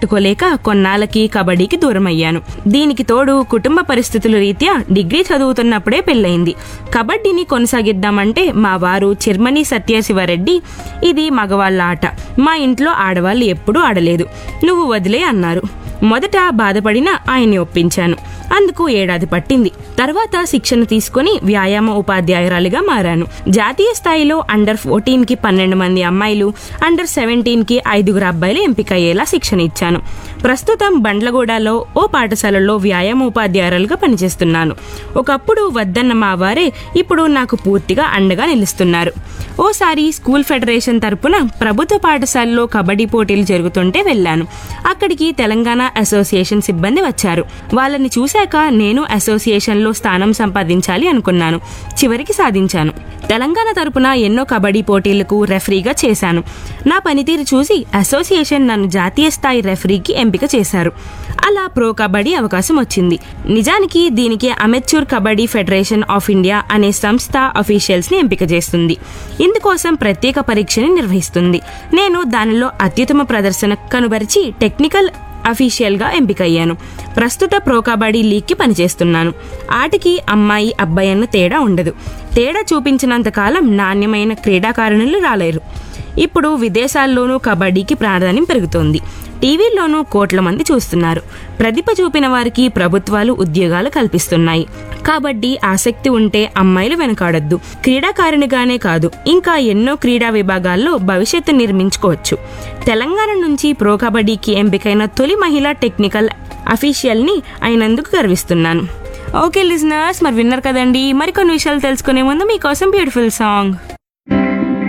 తట్టుకోలేక కొన్నాళ్ళకి కబడ్డీకి దూరమయ్యాను దీనికి తోడు కుటుంబ పరిస్థితుల రీత్యా డిగ్రీ చదువుతున్నప్పుడే పెళ్ళయింది కబడ్డీని కొనసాగిద్దామంటే మా వారు చిర్మని సత్యశివరెడ్డి ఇది మగవాళ్ళ ఆట మా ఇంట్లో ఆడవాళ్ళు ఎప్పుడూ ఆడలేదు నువ్వు వదిలే అన్నారు మొదట బాధపడిన ఆయన్ని ఒప్పించాను అందుకు ఏడాది పట్టింది తర్వాత శిక్షణ తీసుకుని వ్యాయామ ఉపాధ్యాయురాలిగా మారాను జాతీయ స్థాయిలో అండర్ ఫోర్టీన్ కి పన్నెండు మంది అమ్మాయిలు అండర్ సెవెంటీన్ కి ఐదుగురు అబ్బాయిలు ఎంపికయ్యేలా శిక్షణ ఇచ్చాను ప్రస్తుతం బండ్లగూడలో ఓ పాఠశాలలో వ్యాయామ ఉపాధ్యాయురాలుగా పనిచేస్తున్నాను ఒకప్పుడు వద్దన్న మా వారే ఇప్పుడు నాకు పూర్తిగా అండగా నిలుస్తున్నారు ఓసారి స్కూల్ ఫెడరేషన్ తరపున ప్రభుత్వ పాఠశాలలో కబడ్డీ పోటీలు జరుగుతుంటే వెళ్ళాను అక్కడికి తెలంగాణ అసోసియేషన్ సిబ్బంది వచ్చారు వాళ్ళని చూశాక నేను అసోసియేషన్లో స్థానం సంపాదించాలి అనుకున్నాను చివరికి సాధించాను తెలంగాణ తరపున ఎన్నో కబడ్డీ పోటీలకు రెఫరీగా చేశాను నా పనితీరు చూసి అసోసియేషన్ నన్ను జాతీయ స్థాయి రెఫరీకి ఎంపిక చేశారు అలా ప్రో కబడ్డీ అవకాశం వచ్చింది నిజానికి దీనికి amateur kabaddi federation of India అనే సంస్థ అఫీషియల్స్ ని ఎంపిక చేస్తుంది ఇందుకోసం ప్రత్యేక పరీక్షని నిర్వహిస్తుంది నేను దానిలో అత్యుత్తమ ప్రదర్శన కనుబరిచి టెక్నికల్ అఫీషియల్ గా ఎంపికయ్యాను ప్రస్తుత ప్రో కబడ్డీ లీగ్ కి పనిచేస్తున్నాను ఆటకి అమ్మాయి అబ్బాయి అన్న తేడా ఉండదు తేడా చూపించినంత కాలం నాణ్యమైన క్రీడాకారుణులు రాలేరు ఇప్పుడు విదేశాల్లోనూ కబడ్డీకి ప్రాధాన్యం పెరుగుతోంది టీవీల్లోనూ కోట్ల మంది చూస్తున్నారు ప్రతిభ చూపిన వారికి ప్రభుత్వాలు ఉద్యోగాలు కల్పిస్తున్నాయి కాబట్టి ఆసక్తి ఉంటే అమ్మాయిలు వెనకాడొద్దు క్రీడాకారునిగానే కాదు ఇంకా ఎన్నో క్రీడా విభాగాల్లో భవిష్యత్తు నిర్మించుకోవచ్చు తెలంగాణ నుంచి ప్రో కబడ్డీకి ఎంపికైన తొలి మహిళా టెక్నికల్ అఫీషియల్ని అయినందుకు గర్విస్తున్నాను ఓకే లిజనర్స్ మరి విన్నారు కదండి మరికొన్ని విషయాలు తెలుసుకునే ముందు మీకోసం బ్యూటిఫుల్ సాంగ్